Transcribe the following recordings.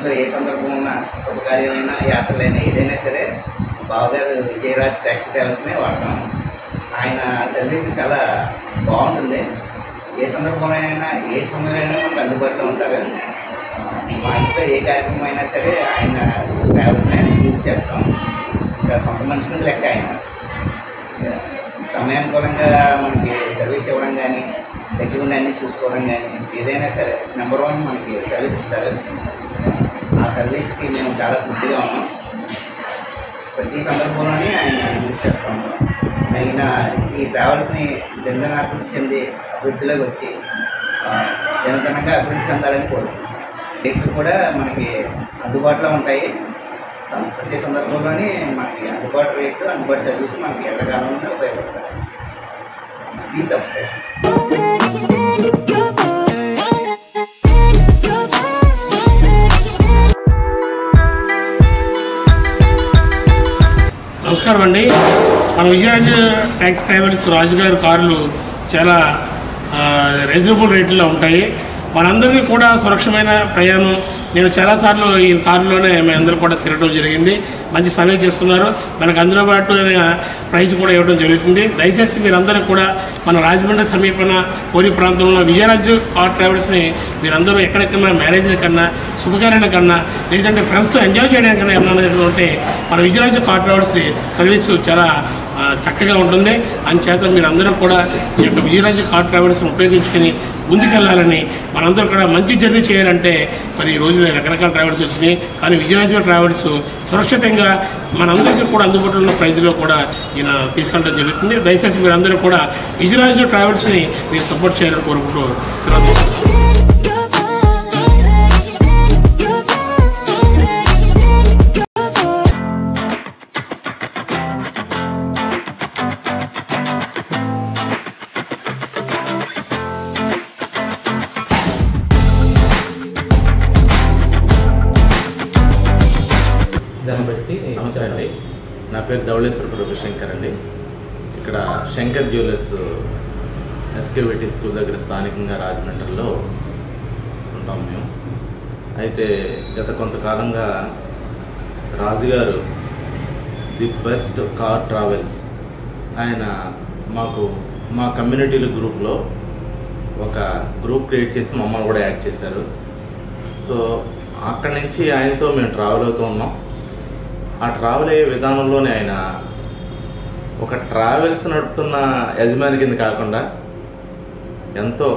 ఇంట్లో ఏ సందర్భం ఉన్నా శుభకార్యమైనా యాత్రలైనా ఏదైనా సరే బావగారు విజయరాజ్ ట్యాక్సీ ట్రావెల్స్నే వాడతాం ఆయన సర్వీస్ చాలా బాగుంటుంది ఏ సందర్భంలోనైనా ఏ సమయంలో మనకు అందుబాటులో ఉంటారు మా ఇంట్లో ఏ కార్యక్రమం అయినా సరే ఆయన ట్రావెల్స్నే యూజ్ చేస్తాం ఇంకా సొంత మనిషి కింద లెక్క ఆయన సమయానుకూలంగా మనకి సర్వీస్ ఇవ్వడం కానీ దగ్గర ఉండి అన్నీ చూసుకోవడం కానీ ఏదైనా సరే నెంబర్ వన్ మనకి సర్వీస్ ఇస్తారు ఆ సర్వీస్కి మేము చాలా తృప్తిగా ఉన్నాం ప్రతి సందర్భంలోనే ఆయన యూజ్ చేస్తూ ఉంటాం ఆయన ఈ ట్రావెల్స్ని దినదినాభివృద్ధి చెంది అభివృద్ధిలోకి వచ్చి ఆ, దినదినంగా అభివృద్ధి చెందాలని కోరుకుంటున్నాం రేట్లు కూడా మనకి అందుబాటులో ఉంటాయి సం- ప్రతి సందర్భంలోనే మనకి అందుబాటు రేట్లు అందుబాటు సర్వీస్ మనకి ఎల్లకాలంలో ఉపయోగపడతాయి ప్లీజ్ సబ్స్క్రైబ్ నమస్కారం అండి మన విజయరాజు ట్యాక్సీ డ్రైవర్స్ రాజు గారి కార్లు చాలా రీజనబుల్ రేట్లో ఉంటాయి మనందరికీ కూడా సురక్షమైన ప్రయాణం నేను చాలాసార్లు ఈ కారులోనే మేము అందరూ కూడా తిరగడం జరిగింది మంచి సర్వీస్ చేస్తున్నారు మనకు అందుబాటు ప్రైస్ కూడా ఇవ్వడం జరుగుతుంది దయచేసి మీరందరూ కూడా మన రాజమండ్రి సమీపన కోరి ప్రాంతంలో విజయరాజు కార్ ట్రావెల్స్ని మీరందరూ ఎక్కడెక్కడైనా మ్యారేజ్ల కన్నా శుభకార్యాల కన్నా లేదంటే ఫ్రెండ్స్తో ఎంజాయ్ చేయడానికన్నా ఏమన్నా ఉంటే మన విజయరాజు కార్ ట్రావెల్స్ని సర్వీస్ చాలా ఆ, చక్కగా ఉంటుంది అందుచేత మీరందరూ కూడా ఈ యొక్క విజయరాజు కార్ ట్రావెల్స్ని ఉపయోగించుకొని ముందుకెళ్ళాలని మనందరూ కూడా మంచి జర్నీ చేయాలంటే మరి ఈ రోజు రకరకాల ట్రావెల్స్ వచ్చినాయి కానీ విజయరాజు ట్రావెల్స్ సురక్షితంగా మనందరికీ కూడా అందుబాటులో ఉన్న ప్రైజ్లో కూడా ఈయన తీసుకెళ్ళడం జరుగుతుంది దయచేసి మీరందరూ కూడా విజయరాజు ట్రావెల్స్ని మీరు సపోర్ట్ చేయాలని కోరుకుంటూ సెలవు తీసుకుంటున్నాను. దాన్ని బట్టి నమస్తే అండి నా పేరు ధవళేశ్వర ప్రభు శంకర్ అండి ఇక్కడ శంకర్ జ్యువెలర్స్ ఎస్కేవిటీ స్కూల్ దగ్గర స్థానికంగా రాజమండ్రిలో ఉంటాం మేము అయితే గత కొంతకాలంగా రాజుగారు ది బెస్ట్ కార్ ట్రావెల్స్ ఆయన మాకు మా కమ్యూనిటీల గ్రూప్లో ఒక గ్రూప్ క్రియేట్ చేసి మమ్మల్ని కూడా యాడ్ చేశారు సో అక్కడి నుంచి ఆయనతో మేము ట్రావెల్ అవుతూ ఉన్నాం ఆ ట్రావెల్ అయ్యే విధానంలోనే ఆయన ఒక ట్రావెల్స్ నడుపుతున్న యజమాని కింద కాకుండా ఎంతో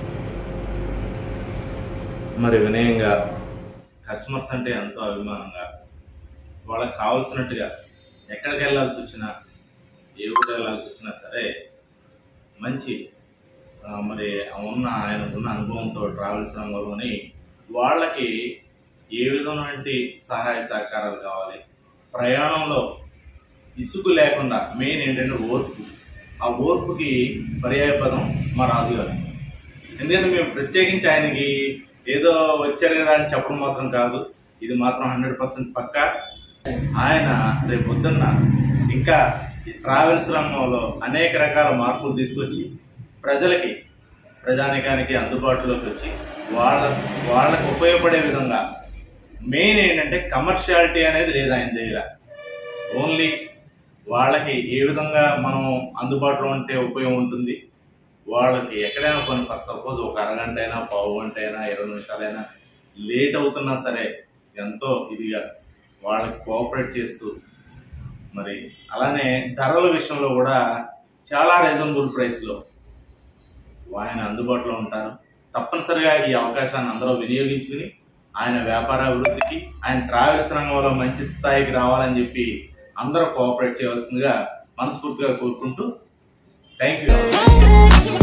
మరి వినయంగా కస్టమర్స్ అంటే ఎంతో అభిమానంగా వాళ్ళకి కావాల్సినట్టుగా ఎక్కడికి వెళ్ళాల్సి వచ్చినా ఏ ఊరు వెళ్ళాల్సి వచ్చినా సరే మంచి ఆ, మరి ఉన్న ఆయనకున్న అనుభవంతో ట్రావెల్స్ రంగంలోని వాళ్ళకి ఏ విధమైనటువంటి సహాయ సహకారాలు కావాలి ప్రయాణంలో ఇసుకు లేకుండా మెయిన్ ఏంటంటే ఓర్పు ఆ ఓర్పుకి పర్యాయపదం మా రాజుగారు ఎందుకంటే మేము ప్రత్యేకించి ఆయనకి ఏదో వచ్చారు కదా అని చెప్పడం మాత్రం కాదు ఇది మాత్రం హండ్రెడ్ పర్సెంట్ పక్కా ఆయన రేపు పొద్దున్న ఇంకా ఈ ట్రావెల్స్ రంగంలో అనేక రకాల మార్పులు తీసుకొచ్చి ప్రజలకి ప్రజానికానికి అందుబాటులోకి వచ్చి వాళ్ళ వాళ్ళకు ఉపయోగపడే విధంగా మెయిన్ ఏంటంటే కమర్షియాలిటీ అనేది లేదు ఆయన దగ్గర ఓన్లీ వాళ్ళకి ఏ విధంగా మనం అందుబాటులో ఉంటే ఉపయోగం ఉంటుంది వాళ్ళకి ఎక్కడైనా కొన్ని సపోజ్ ఒక అరగంట అయినా పావు గంట అయినా ఇరవై నిమిషాలైనా లేట్ అవుతున్నా సరే ఎంతో ఇదిగా వాళ్ళకి కోఆపరేట్ చేస్తూ మరి అలానే ధరల విషయంలో కూడా చాలా రీజనబుల్ ప్రైస్లో ఆయన అందుబాటులో ఉంటారు తప్పనిసరిగా ఈ అవకాశాన్ని అందరూ వినియోగించుకుని ఆయన వ్యాపార అభివృద్ధికి ఆయన ట్రావెల్స్ రంగంలో మంచి స్థాయికి రావాలని చెప్పి అందరూ కోఆపరేట్ చేయవలసిందిగా మనస్ఫూర్తిగా కోరుకుంటూ థ్యాంక్ యూ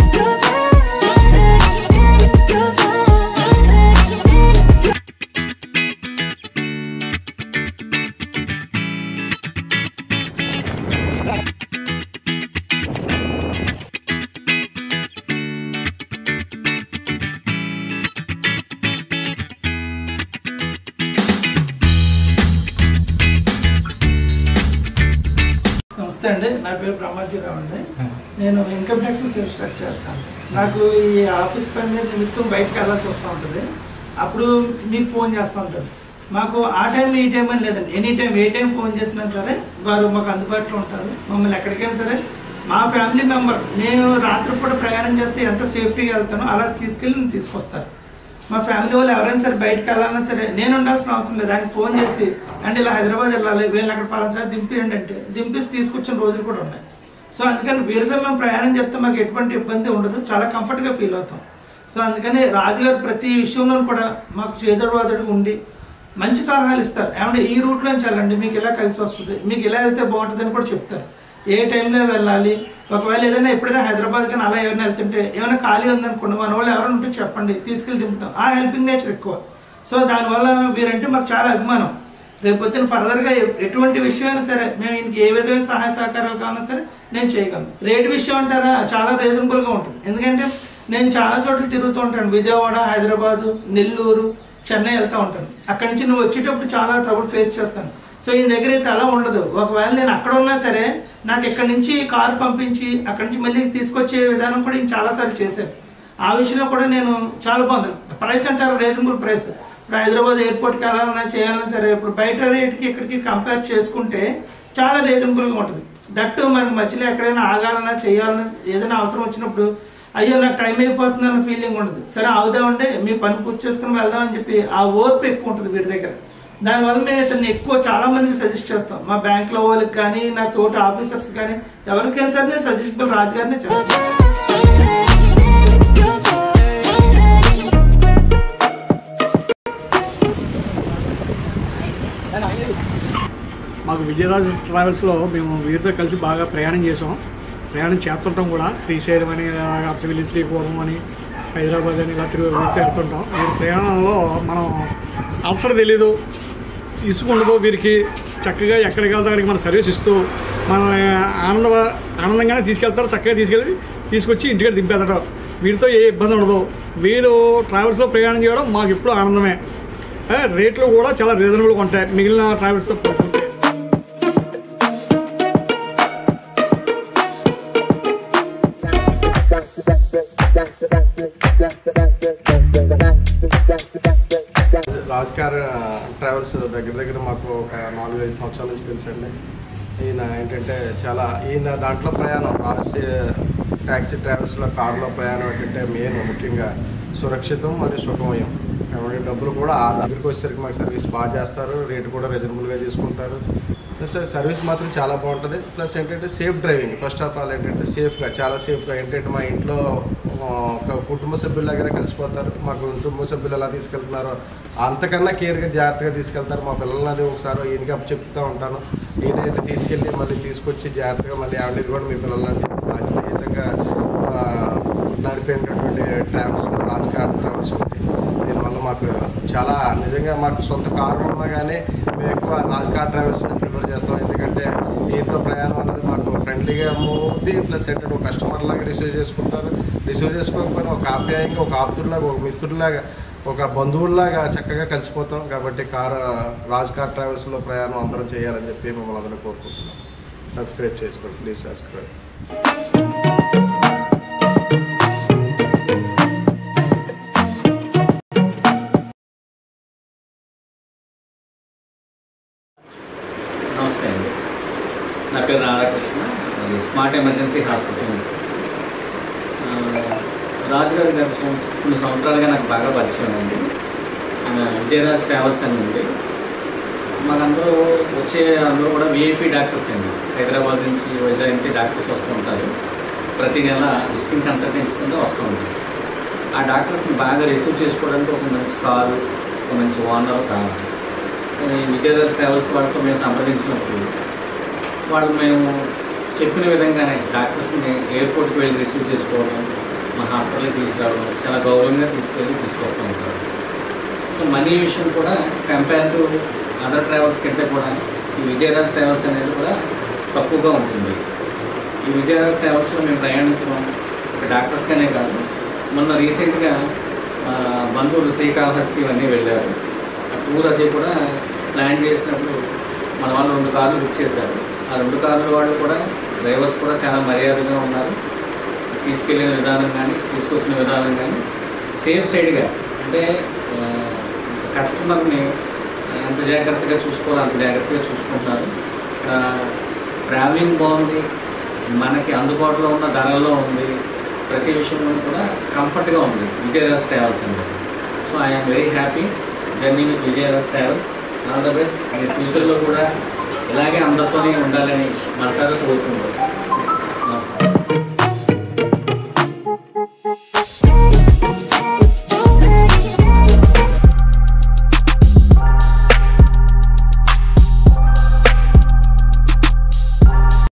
నమస్తే అండి నా పేరు బ్రహ్మాజీరావు అండి నేను ఇన్కమ్ ట్యాక్స్ సేల్స్ ట్యాక్స్ చేస్తాను నాకు ఈ ఆఫీస్ పని మీద నిమిత్తం బయటకు వెళ్ళాల్సి వస్తూ ఉంటుంది అప్పుడు మీకు ఫోన్ చేస్తూ ఉంటారు మాకు ఆ టైం ఈ టైం అని లేదండి ఎనీ టైం ఏ టైం ఫోన్ చేసినా సరే వారు మాకు అందుబాటులో ఉంటారు మమ్మల్ని ఎక్కడికైనా సరే మా ఫ్యామిలీ మెంబర్ నేను రాత్రిపూట ప్రయాణం చేస్తే ఎంత సేఫ్టీగా వెళ్తానో అలా తీసుకెళ్ళి నేను తీసుకొస్తారు మా ఫ్యామిలీ వాళ్ళు ఎవరైనా సరే బయటకు వెళ్ళాలన్నా సరే నేను ఉండాల్సిన అవసరం లేదు ఆయనకి ఫోన్ చేసి అంటే ఇలా హైదరాబాద్ వెళ్ళాలి వీళ్ళని అక్కడ పలానా దింపియండి అంటే దింపిసి తీసుకొచ్చిన రోజులు కూడా ఉన్నాయి సో అందుకని వీరితో మేము ప్రయాణం చేస్తే మాకు ఎటువంటి ఇబ్బంది ఉండదు చాలా కంఫర్ట్గా ఫీల్ అవుతాం సో అందుకని రాజుగారు ప్రతి విషయంలో కూడా మాకు చేదోడు వాదోడు ఉండి మంచి సలహాలు ఇస్తారు ఏమంటే ఈ రూట్లో నుంచి వెళ్ళండి మీకు ఇలా కలిసి వస్తుంది మీకు ఇలా వెళ్తే బాగుంటుంది అని కూడా చెప్తారు ఏ టైంలో వెళ్ళాలి ఒకవేళ ఏదైనా ఎప్పుడైనా హైదరాబాద్ కానీ అలా ఏమైనా వెళ్తుంటే ఏమైనా ఖాళీ ఉందనుకోండి మన వాళ్ళు ఎవరైనా ఉంటే చెప్పండి తీసుకెళ్ళి దింపుతాం ఆ హెల్పింగ్ నేచర్ ఎక్కువ సో దానివల్ల వీరంటే మాకు చాలా అభిమానం రేపు పొద్దున ఫర్దర్గా ఎ- ఎటువంటి విషయమైనా సరే మేము ఇంక ఏ విధమైన సహాయ సహకారాలు కావాలన్నా సరే నేను చేయగలను రేట్ విషయం అంటారా చాలా రీజనబుల్గా ఉంటుంది ఎందుకంటే నేను చాలా చోట్ల తిరుగుతూ ఉంటాను విజయవాడ హైదరాబాదు నెల్లూరు చెన్నై వెళ్తూ ఉంటాను అక్కడి నుంచి నువ్వు వచ్చేటప్పుడు చాలా ట్రబుల్ ఫేస్ చేస్తాను సో ఈ దగ్గర అయితే అలా ఉండదు ఒకవేళ నేను అక్కడ ఉన్నా సరే నాకు ఇక్కడ నుంచి కారు పంపించి అక్కడి నుంచి మళ్ళీ తీసుకొచ్చే విధానం కూడా నేను చాలాసార్లు చేశాను ఆ విషయంలో కూడా నేను చాలా బాగుంది ప్రైస్ అంటారు రీజనబుల్ ప్రైస్ ఇప్పుడు హైదరాబాద్ ఎయిర్పోర్ట్కి వెళ్ళాలన్నా చేయాలన్నా సరే ఇప్పుడు బయట రేట్కి ఇక్కడికి కంపేర్ చేసుకుంటే చాలా రీజనబుల్గా ఉంటుంది దట్టు మనకి మధ్యలో ఎక్కడైనా ఆగాలన్నా చేయాలన్నా ఏదైనా అవసరం వచ్చినప్పుడు అయ్యో నాకు టైం అయిపోతుంది అన్న ఫీలింగ్ ఉండదు సరే ఆగుదామంటే మీ పని పూర్తి చేసుకుని వెళ్దామని చెప్పి ఆ ఓర్పు ఎక్కువ ఉంటుంది వీరి దగ్గర దానివల్ల మేము ఇతన్ని ఎక్కువ చాలా మందికి సజెస్ట్ చేస్తాం మా బ్యాంక్లో వాళ్ళకి కానీ నా తోటి ఆఫీసర్స్ కానీ ఎవరికైనా సరే నేను సజెస్టబుల్ రాజుగారినే చేస్తాను మాకు విజయరాజు ట్రావెల్స్లో మేము వీరితో కలిసి బాగా ప్రయాణం చేసాం ప్రయాణం చేస్తుంటాం కూడా శ్రీశైలం అని అరసవిల్లి శ్రీకూర్మం అని హైదరాబాద్ అని ఇలా తిరుగు వీరితో వెళ్తుంటాం వీరి ప్రయాణంలో మనం అవసరం తెలీదు ఇసుక ఉండదు వీరికి చక్కగా ఎక్కడికి వెళ్తే అక్కడికి మన సర్వీస్ ఇస్తూ మన ఆనంద ఆనందంగానే తీసుకెళ్తారు చక్కగా తీసుకెళ్ళి తీసుకొచ్చి ఇంటికి దింపేస్తాడు వీరితో ఏ ఇబ్బంది ఉండదు వీరు ట్రావెల్స్లో ప్రయాణం చేయడం మాకు ఎప్పుడు ఆనందమే ఆ, రేట్లు కూడా చాలా రీజనబుల్గా ఉంటాయి మిగిలిన ట్రావెల్స్తో పోల్చుకుంటే రాజ్కార్ ట్రావెల్స్ దగ్గర దగ్గర మాకు ఒక నాలుగు ఐదు సంవత్సరాల నుంచి తెలుసండి ఈయన ఏంటంటే చాలా ఈయన దాంట్లో ప్రయాణం రాజ్ ట్యాక్సీ ట్రావెల్స్లో కారులో ప్రయాణం ఏంటంటే మెయిన్ ముఖ్యంగా సురక్షితం మరియు సుఖమయం కాబట్టి డబ్బులు కూడా ఆ దగ్గరికి వచ్చేసరికి మాకు సర్వీస్ బాగా చేస్తారు రేటు కూడా రీజనబుల్గా తీసుకుంటారు ప్లస్ సర్వీస్ మాత్రం చాలా బాగుంటుంది ప్లస్ ఏంటంటే safe driving first of all ఏంటంటే సేఫ్గా చాలా సేఫ్గా ఏంటంటే మా ఇంట్లో ఆ, ఒక కుటుంబ సభ్యులాగానే కలిసిపోతారు మాకు కుటుంబ సభ్యులు ఎలా తీసుకెళ్తున్నారో అంతకన్నా కేర్గా జాగ్రత్తగా తీసుకెళ్తారు మా పిల్లల్ని అది ఒకసారి ఈయనకి అప్పు చెప్తూ ఉంటాను ఈయనైతే తీసుకెళ్ళి మళ్ళీ తీసుకొచ్చి జాగ్రత్తగా మళ్ళీ ఆవిడ కూడా మీ పిల్లలని బాధ్యతయుతంగా ఆ, నడిపేటటువంటి ట్రావెల్స్ రాజకార్ ట్రావెల్స్ ఉంది దీనివల్ల మాకు చాలా నిజంగా మాకు సొంత కారు ఉన్నా కానీ మేము ఎక్కువ రాజకార్ ట్రావెల్స్ని ప్రిఫర్ చేస్తాం ఎందుకంటే ఈయనతో ప్రయాణం అనేది మాకు ఫ్రెండ్లీగా మూర్తి ప్లస్ ఏంటంటే ఒక కస్టమర్ లాగా రిసీవ్ చేసుకుంటారు రిసీవ్ చేసుకోకపోయినా ఒక ఆప్యాయంగా ఒక ఆప్తుడిలాగా ఒక మిత్రుడిలాగా ఒక బంధువుల్లాగా చక్కగా కలిసిపోతాం కాబట్టి కార్ రాజ్ కార్ ట్రావెల్స్లో ప్రయాణం అందరం చేయాలని చెప్పి మిమ్మల్ని అందరూ కోరుకుంటున్నాం సబ్స్క్రైబ్ చేసుకోండి ప్లీజ్ సబ్స్క్రైబ్ నమస్తే అండి నా పేరు రాధాకృష్ణ అది స్మార్ట్ ఎమర్జెన్సీ హాస్పిటల్ నుంచి ఆ, రాజుగారి గారి సం- కొన్ని సంవత్సరాలుగా నాకు బాగా పరిచయం అండి ఆయన విజయరాజ్ ట్రావెల్స్ అని ఉంది మాకందరూ వచ్చే అందరూ కూడా విఐపి డాక్టర్స్ అండి హైదరాబాద్ నుంచి వైజాగ్ నుంచి డాక్టర్స్ వస్తూ ఉంటారు ప్రతి నెల విజిటింగ్ కన్సల్టెంట్స్ కింద వస్తూ ఉంటారు ఆ డాక్టర్స్ని బాగా రిసీవ్ చేసుకోవడానికి ఒక మంచి కారు ఒక మంచి ఓనర్ కావాలి ఈ విజయరాజ్ ట్రావెల్స్ వాళ్ళతో మేము సంప్రదించినప్పుడు వాళ్ళు మేము చెప్పిన విధంగానే డాక్టర్స్ని ఎయిర్పోర్ట్కి వెళ్ళి రిసీవ్ చేసుకోవడం మా హాస్పిటల్కి తీసుకురావడం చాలా గౌరవంగా తీసుకెళ్ళి తీసుకొస్తూ ఉంటారు సో మనీ విషయం కూడా కంపేర్ టు అదర్ ట్రావెల్స్ కంటే కూడా ఈ విజయరాజ్ ట్రావెల్స్ అనేది కూడా తక్కువగా ఉంటుంది ఈ విజయరాజ్ ట్రావెల్స్లో మేము ప్రయాణించడం ఒక డాక్టర్స్గానే కాదు మొన్న రీసెంట్గా ఆ, బంధువులు శ్రీకాళహస్తి ఇవన్నీ వెళ్ళారు ఆ టూర్ అది కూడా ప్లాన్ చేసినప్పుడు మన వాళ్ళు రెండు కార్లు బుక్ చేశారు ఆ రెండు కార్ల వాళ్ళు కూడా డ్రైవర్స్ కూడా చాలా మర్యాదగా ఉన్నారు తీసుకెళ్ళిన విధానం కానీ తీసుకొచ్చిన విధానం కానీ సేఫ్ సైడ్గా అంటే ఆ, కస్టమర్ని ఎంత జాగ్రత్తగా చూసుకోవాలో అంత జాగ్రత్తగా చూసుకుంటారు ఇక్కడ ట్రావెలింగ్ బాగుంది మనకి అందుబాటులో ఉన్న ధరల్లో ఉంది ప్రతి విషయంలో కూడా కంఫర్ట్గా ఉంది విజయరాజ్ ట్రావెల్స్ అనేది so I'm very happy journey with Vijayaraj travels all the best ఫ్యూచర్లో కూడా ఇలాగే అందరితోనే ఉండాలని మనసారా కోరుకుంటాను